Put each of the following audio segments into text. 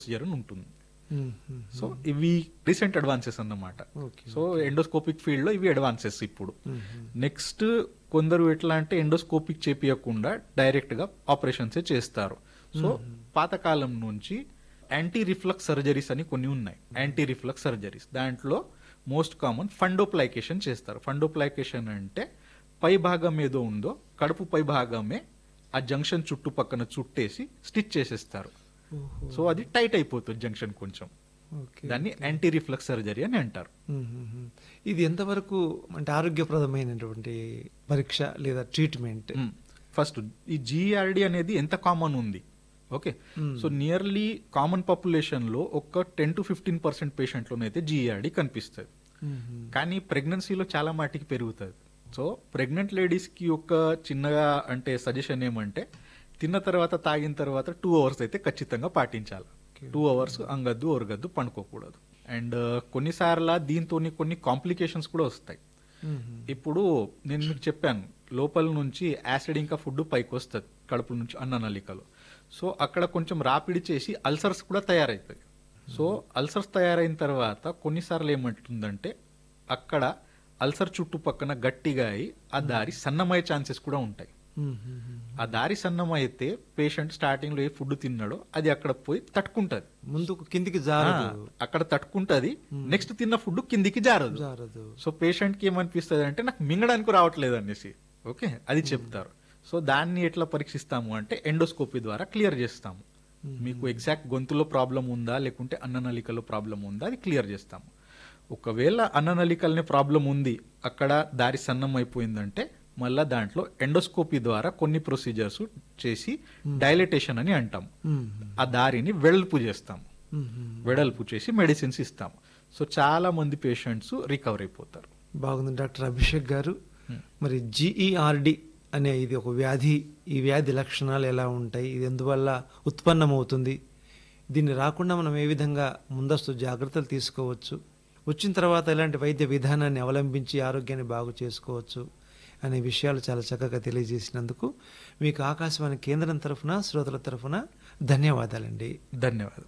Procedure అని ఉంటుంది hmm, hmm. So ఇవి రీసెంట్ అడ్వాన్సెస్ అన్నమాట ఓకే సో ఎండోస్కోపిక్ ఫీల్డ్ లో ఇవి అడ్వాన్సెస్ ఇప్పుడు మ్మ్. నెక్స్ట్ కొందరు ఎట్లా అంటే ఎండోస్కోపిక్ చేపియకుండా డైరెక్ట్ గా ఆపరేషన్స్ చేస్తారు సో పాతకాలం నుంచి యాంటీ రిఫ్లక్స్ సర్జరీస్ అని కొన్ని ఉన్నాయి యాంటీ రిఫ్లక్స్ సర్జరీస్ దాంట్లో మోస్ట్ కామన్ ఫండోప్లైకేషన్ చేస్తారు ఫండోప్లైకేషన్ అంటే పై భాగం ఏదో ఉందో కడుపు పై భాగమే ఆ జంక్షన్ చుట్టుపక్కన చుట్టేసి స్టిచ్ చేసేస్తారు ఓహో. సో అది టైట్ అయిపోతుంది జంక్షన్ కొంచెం ఓకే దాన్ని యాంటీ రిఫ్లక్స్ సర్జరీ అని అంటారు మ్మ్, మ్మ్, మ్మ్. ఇది ఎంతవరకు అంటే ఆరోగ్యప్రదమైనటువంటి పరీక్ష లేదా ట్రీట్మెంట్ ఫస్ట్ ఈ జిఆర్డి అనేది ఎంత కామన్ ఉంది okay Hmm. So nearly common population లో ఒక టెన్ టు ఫిఫ్టీన్ పర్సెంట్ పేషెంట్లోనైతే జిఆర్డి కనిపిస్తుంది మ్మ్. కానీ ప్రెగ్నెన్సీలో చాలా మాటికి పెరుగుతుంది సో ప్రెగ్నెంట్ లేడీస్ కి ఒక చిన్నగా అంటే సజెషన్ ఏమంటే తిన్న తర్వాత తాగిన తర్వాత టూ అవర్స్ అయితే ఖచ్చితంగా పాటించాలి Okay. టూ అవర్స్ అంగద్దు ఒరగద్దు పండుకోకూడదు అండ్ కొన్నిసార్లు దీంతో కొన్ని కాంప్లికేషన్స్ కూడా వస్తాయి మ్మ్. ఇప్పుడు నేను మీకు చెప్పాను లోపల నుంచి యాసిడ్ ఇంకా ఫుడ్ పైకి వస్తుంది కడుపు నుంచి అన్న నలికలో సో అక్కడ కొంచెం రాపిడి చేసి అల్సర్స్ కూడా తయారవుతాయి సో అల్సర్స్ తయారైన తర్వాత కొన్నిసార్లు ఏమంటుందంటే అక్కడ అల్సర్ చుట్టుపక్కన గట్టిగా అయి ఆ దారి సన్నమయ్యే ఛాన్సెస్ కూడా ఉంటాయి మ్మ్, మ్మ్, మ్మ్. ఆ దారి సన్నమైతే పేషెంట్ స్టార్టింగ్ లో ఏ ఫుడ్ తిన్నాడో అది అక్కడ పోయి తట్టుకుంటది ముందుకు కిందికి జారదు ఆ, అక్కడ తట్టుకుంటది నెక్స్ట్ తిన్న ఫుడ్ కిందికి జారదు జారదు సో పేషెంట్ కి ఏమనిపిస్తుంది అంటే నాకు మింగడానికి రావట్లేదు అనేసి ఓకే అది చెప్తారు సో దాన్ని ఎట్లా పరీక్షిస్తాము అంటే ఎండోస్కోపీ ద్వారా క్లియర్ చేస్తాము మీకు ఎగ్జాక్ట్ గొంతులో ప్రాబ్లం ఉందా లేకుంటే అన్ననలికలో ప్రాబ్లం ఉందా అది క్లియర్ చేస్తాము ఒకవేళ అన్ననలికలనే ప్రాబ్లం ఉంది అక్కడ దారి సన్నం అయిపోయిందంటే మళ్ళా దాంట్లో ఎండోస్కోపీ ద్వారా కొన్ని ప్రొసీజర్స్ చేసి డైలటేషన్ అని అంటాం మ్మ్. ఆ దారిని వెడల్పు చేస్తాము మ్మ్, మ్మ్. వెడల్పు చేసి మెడిసిన్స్ ఇస్తాము సో చాలా మంది పేషెంట్స్ రికవర్ అయిపోతారు బాగుంది డాక్టర్ అభిషేక్ గారు మరి జిఈఆర్డి అనే ఇది ఒక వ్యాధి ఈ వ్యాధి లక్షణాలు ఎలా ఉంటాయి ఇది ఎందువల్ల ఉత్పన్నమవుతుంది దీన్ని రాకుండా మనం ఏ విధంగా ముందస్తు జాగ్రత్తలు తీసుకోవచ్చు వచ్చిన తర్వాత ఎలాంటి వైద్య విధానాన్ని అవలంబించి ఆరోగ్యాన్ని బాగు చేసుకోవచ్చు అనే విషయాలు చాలా చక్కగా తెలియజేసినందుకు మీకు ఆకాశవాణి కేంద్రం తరఫున శ్రోతల తరఫున ధన్యవాదాలండి ధన్యవాదాలు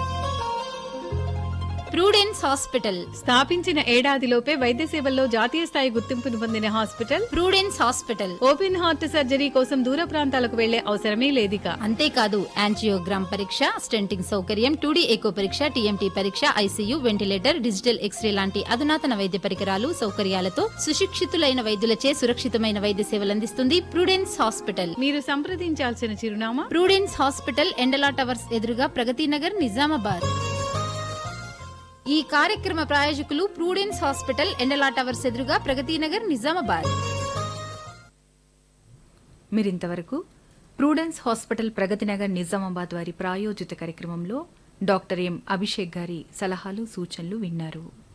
ప్రూడెన్స్ హాస్పిటల్ స్థాపించిన ఏడాదిలోపే వైద్య సేవల్లో జాతీయ స్థాయి గుర్తింపును పొందిన hospital Prudence hospital open heart surgery కోసం దూర ప్రాంతాలకు వెళ్లే అవసరమే లేదిక అంతేకాదు యాంజియోగ్రామ్ పరీక్ష స్టెంటింగ్ సౌకర్యం టూడీ ఎకో పరీక్ష టీఎంటీ పరీక్ష ఐసీయూ వెంటిలేటర్ డిజిటల్ ఎక్స్రే లాంటి అధునాతన వైద్య పరికరాలు సౌకర్యాలతో సుశిక్షితులైన వైద్యులచే సురక్షితమైన వైద్య సేవలు అందిస్తుంది ప్రూడెన్స్ హాస్పిటల్ మీరు సంప్రదించాల్సిన చిరునామా ప్రూడెన్స్ హాస్పిటల్ ఎండలా టవర్స్ ఎదురుగా ప్రగతి నగర్ నిజామాబాద్ ఈ కార్యక్రమ ప్రాయోజకులు ప్రూడెన్స్ హాస్పిటల్ ఎండలా టవర్స్ ఎదురుగా ప్రగతి నగర్ నిజామాబాద్ మీరింతవరకు ప్రూడెన్స్ హాస్పిటల్ ప్రగతినగర్ నిజామాబాద్ వారి ప్రాయోజిత కార్యక్రమంలో డాక్టర్ ఎం అభిషేక్ గారి సలహాలు సూచనలు విన్నారు